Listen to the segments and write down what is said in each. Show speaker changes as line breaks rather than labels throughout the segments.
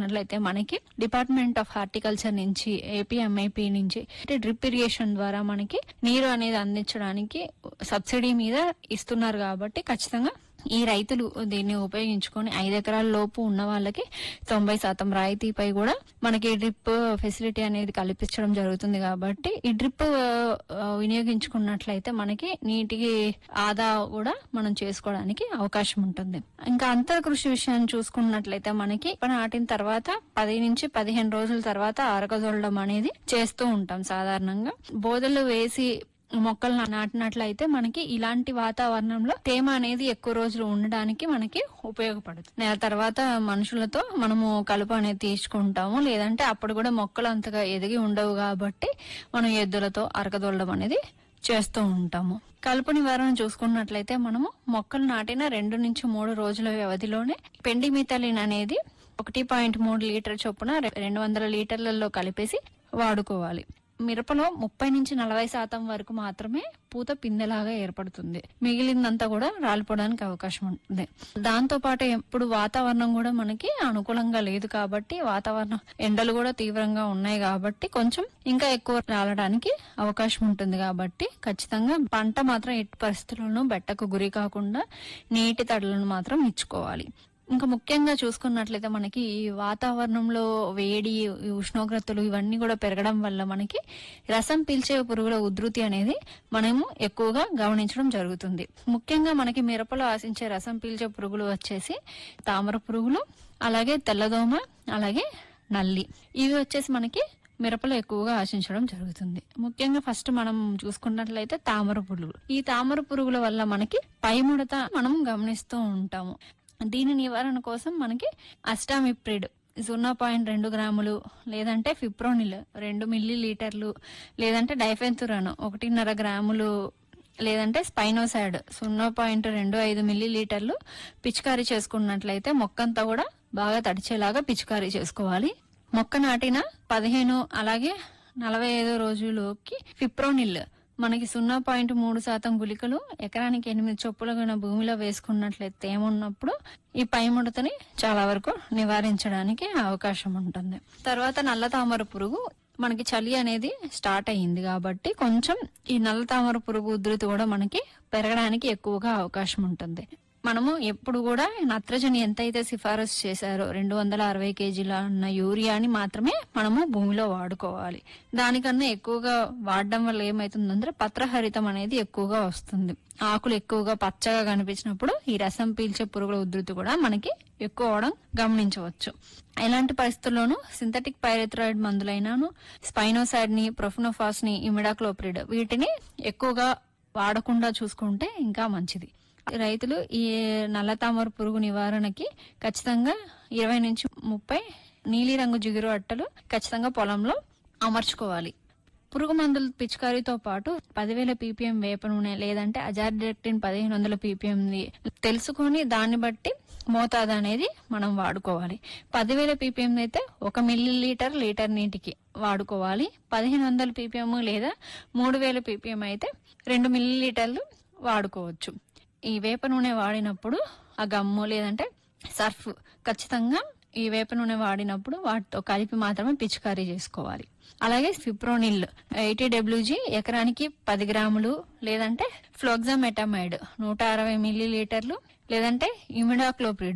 చూసుకున్నట్లయితే మనకి department of horticulture నుంచి ఏపీఎంఐపి నుంచి డ్రిప్ ఇరిగేషన్ ద్వారా మనకి నీరు అనేది అందించడానికి సబ్సిడీ మీద ఇస్తున్నారు కాబట్టి ఖచ్చితంగా ఈ రైతులు దీన్ని ఉపయోగించుకొని ఐదు ఎకరాల లోపు ఉన్న వాళ్ళకి తొంభై శాతం రాయితీపై కూడా మనకి డ్రిప్ ఫెసిలిటీ అనేది కల్పించడం జరుగుతుంది కాబట్టి ఈ డ్రిప్ ఆ, వినియోగించుకున్నట్లయితే మనకి నీటికి ఆదా కూడా మనం చేసుకోవడానికి అవకాశం ఉంటుంది ఇంకా అంతర కృషి విషయాన్ని చూసుకున్నట్లయితే మనకి పంట నాటిన తర్వాత పది నుంచి పదిహేను రోజుల తర్వాత ఆరకజొల్లడం అనేది చేస్తూ ఉంటాం సాధారణంగా బోదలు వేసి మొక్కలు నాటినట్లయితే మనకి ఇలాంటి వాతావరణంలో తేమ అనేది ఎక్కువ రోజులు ఉండడానికి మనకి ఉపయోగపడుతుంది నెల తర్వాత మనుషులతో మనము కలుపు అనేది తీసుకుంటాము లేదంటే అప్పుడు కూడా మొక్కలు అంతగా ఎదిగి ఉండవు కాబట్టి మనం ఎద్దులతో అరకదొల్లడం అనేది చేస్తూ ఉంటాము కలుపు నివారణ చూసుకున్నట్లయితే మనము మొక్కలు నాటిన రెండు నుంచి మూడు రోజుల వ్యవధిలోనే పెండిమిథలిన్ అనేది ఒకటి పాయింట్ మూడు లీటర్ చొప్పున రె- రెండు వందల లీటర్లలో కలిపేసి వాడుకోవాలి మిరపలో ముప్పై నుంచి నలభై శాతం వరకు మాత్రమే పూత పిందెలాగా ఏర్పడుతుంది మిగిలిందంతా కూడా రాలిపోవడానికి అవకాశం ఉంటుంది దాంతో పాటు ఎప్పుడు వాతావరణం కూడా మనకి అనుకూలంగా లేదు కాబట్టి వాతావరణం ఎండలు కూడా తీవ్రంగా ఉన్నాయి కాబట్టి కొంచెం ఇంకా ఎక్కువ రాలడానికి అవకాశం ఉంటుంది కాబట్టి ఖచ్చితంగా పంట మాత్రం ఎట్టి పరిస్థితులను బెట్టకు గురి కాకుండా నీటి తడులను మాత్రం ఇచ్చుకోవాలి ఇంకా ముఖ్యంగా చూసుకున్నట్లయితే మనకి ఈ వాతావరణంలో వేడి ఈ ఉష్ణోగ్రతలు ఇవన్నీ కూడా పెరగడం వల్ల మనకి రసం పీల్చే పురుగుల ఉధృతి అనేది మనము ఎక్కువగా గమనించడం జరుగుతుంది ముఖ్యంగా మనకి మిరపలో ఆశించే రసం పీల్చే పురుగులు వచ్చేసి తామర పురుగులు అలాగే తెల్లదోమ అలాగే నల్లి ఇవి వచ్చేసి మనకి మిరపలో ఎక్కువగా ఆశించడం జరుగుతుంది ముఖ్యంగా ఫస్ట్ మనం చూసుకున్నట్లయితే తామర పురుగులు ఈ తామర పురుగుల వల్ల మనకి పై ముడత మనం గమనిస్తూ ఉంటాము దీని నివారణ కోసం మనకి అస్టామిప్రిడ్ సున్నా పాయింట్ రెండు గ్రాములు లేదంటే ఫిప్రోనిల్ రెండు మిల్లీ లీటర్లు లేదంటే డైఫెన్తురాన్ ఒకటిన్నర గ్రాములు లేదంటే స్పైనోసాడ్ సున్నా పాయింట్ రెండు ఐదు మిల్లీ లీటర్లు పిచికారీ చేసుకున్నట్లయితే మొక్కంతా కూడా బాగా తడిచేలాగా పిచికారీ చేసుకోవాలి మొక్క నాటిన పదిహేను అలాగే నలభై ఐదు రోజులకి ఫిప్రోనిల్ మనకి సున్నా పాయింట్ మూడు శాతం గుళికలు ఎకరానికి ఎనిమిది చొప్పులుగా భూమిలో వేసుకున్నట్లయితే తేమ ఉన్నప్పుడు ఈ పై ముడతని చాలా వరకు నివారించడానికి అవకాశం ఉంటుంది తర్వాత నల్ల తామర పురుగు మనకి చలి అనేది స్టార్ట్ అయ్యింది కాబట్టి కొంచెం ఈ నల్ల తామర పురుగు ఉధృతి కూడా మనకి పెరగడానికి ఎక్కువగా అవకాశం ఉంటుంది మనము ఎప్పుడు కూడా నత్రజని ఎంతైతే సిఫారసు చేశారో రెండు వందల అరవై కేజీల ఉన్న యూరియాని మాత్రమే మనము భూమిలో వాడుకోవాలి దానికన్నా ఎక్కువగా వాడడం వల్ల ఏమైతుందంటే పత్రహరితం అనేది ఎక్కువగా వస్తుంది ఆకులు ఎక్కువగా పచ్చగా కనిపించినప్పుడు ఈ రసం పీల్చే పురుగుల ఉధృతి కూడా మనకి ఎక్కువ అవడం గమనించవచ్చు ఎలాంటి పరిస్థితుల్లోనూ సింథటిక్ పైరెథ్రాయిడ్ మందులైనాను స్పైనోసైడ్ ని ప్రొఫినోఫాస్ ని ఇమిడాక్లోప్రిడ్ వీటిని ఎక్కువగా వాడకుండా చూసుకుంటే ఇంకా మంచిది రైతులు ఈ నల్ల తామర పురుగు నివారణకి ఖచ్చితంగా ఇరవై నుంచి ముప్పై నీలిరంగు జిగురు అట్టలు ఖచ్చితంగా పొలంలో అమర్చుకోవాలి పురుగు మందుల పిచికారీతో పాటు పదివేల పీపీఎం వేప నూనె లేదంటే అజార్డెక్టిన్ పదిహేను వందల పీపీఎం తెలుసుకొని దాన్ని బట్టి మోతాదు అనేది మనం వాడుకోవాలి పదివేల పీపీఎం అయితే ఒక మిల్లీ లీటర్ లీటర్ నీటికి వాడుకోవాలి పదిహేను వందల పీపీఎం లేదా మూడు వేల పీపీఎం అయితే రెండు మిల్లీ లీటర్లు వాడుకోవచ్చు ఈ వేప నూనె వాడినప్పుడు ఆ గమ్ము లేదంటే సర్ఫ్ ఖచ్చితంగా ఈ వేప నూనె వాడినప్పుడు వాటితో కలిపి మాత్రమే పిచికారీ చేసుకోవాలి అలాగే ఫిప్రోనిల్ ఎయిటీ డబ్ల్యూజీ ఎకరానికి పది గ్రాములు లేదంటే ఫ్లోగ్జామెటమైడ్ నూట అరవై మిల్లీ లీటర్లు లేదంటే ఇమిడాక్లోప్రిడ్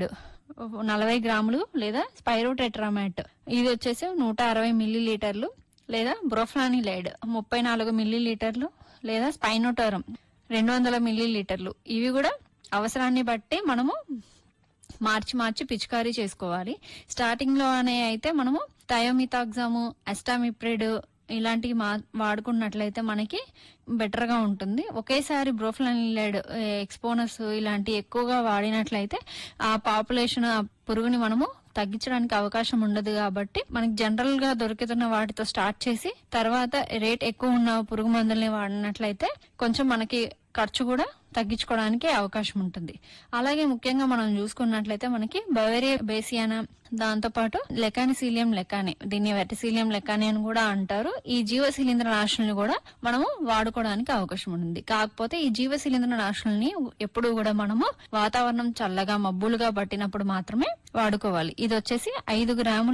నలభై గ్రాములు లేదా స్పైరోటెట్రామాట్ ఇది వచ్చేసి నూట అరవై మిల్లీ లీటర్లు లేదా బ్రోఫ్లానిలైడ్ ముప్పై నాలుగు మిల్లీ లీటర్లు లేదా స్పైనోటోరం రెండు వందల మిల్లీ లీటర్లు ఇవి కూడా అవసరాన్ని బట్టి మనము మార్చి మార్చి పిచికారీ చేసుకోవాలి స్టార్టింగ్ లోనే అయితే మనము థయోమితాగ్జాము అస్టామిప్రిడ్ ఇలాంటివి మా వాడుకున్నట్లయితే మనకి బెటర్ గా ఉంటుంది ఒకేసారి బ్రోఫ్లనిలైడ్ ఎక్స్పోనస్ ఇలాంటి ఎక్కువగా వాడినట్లయితే ఆ పాపులేషన్ ఆ పురుగుని మనము తగ్గించడానికి అవకాశం ఉండదు కాబట్టి మనకి జనరల్ గా దొరుకుతున్న వాటితో స్టార్ట్ చేసి తర్వాత రేట్ ఎక్కువ ఉన్న పురుగు మందుల్ని వాడినట్లయితే కొంచెం మనకి ఖర్చు కూడా తగ్గించుకోవడానికి అవకాశం ఉంటుంది అలాగే ముఖ్యంగా మనం చూసుకున్నట్లయితే మనకి బవేరియా బేసియానా దాంతో పాటు లెకానిసీలియం లెకాని దీన్ని వెటసీలియం లెకాని అని కూడా అంటారు ఈ జీవ శిలీంద్ర నాశనలు కూడా మనము వాడుకోవడానికి అవకాశం ఉంది కాకపోతే ఈ జీవ శిలీంద్ర నాశనల్ని ఎప్పుడు కూడా మనము వాతావరణం చల్లగా మబ్బులుగా పట్టినప్పుడు మాత్రమే వాడుకోవాలి ఇది వచ్చేసి ఐదు గ్రాములు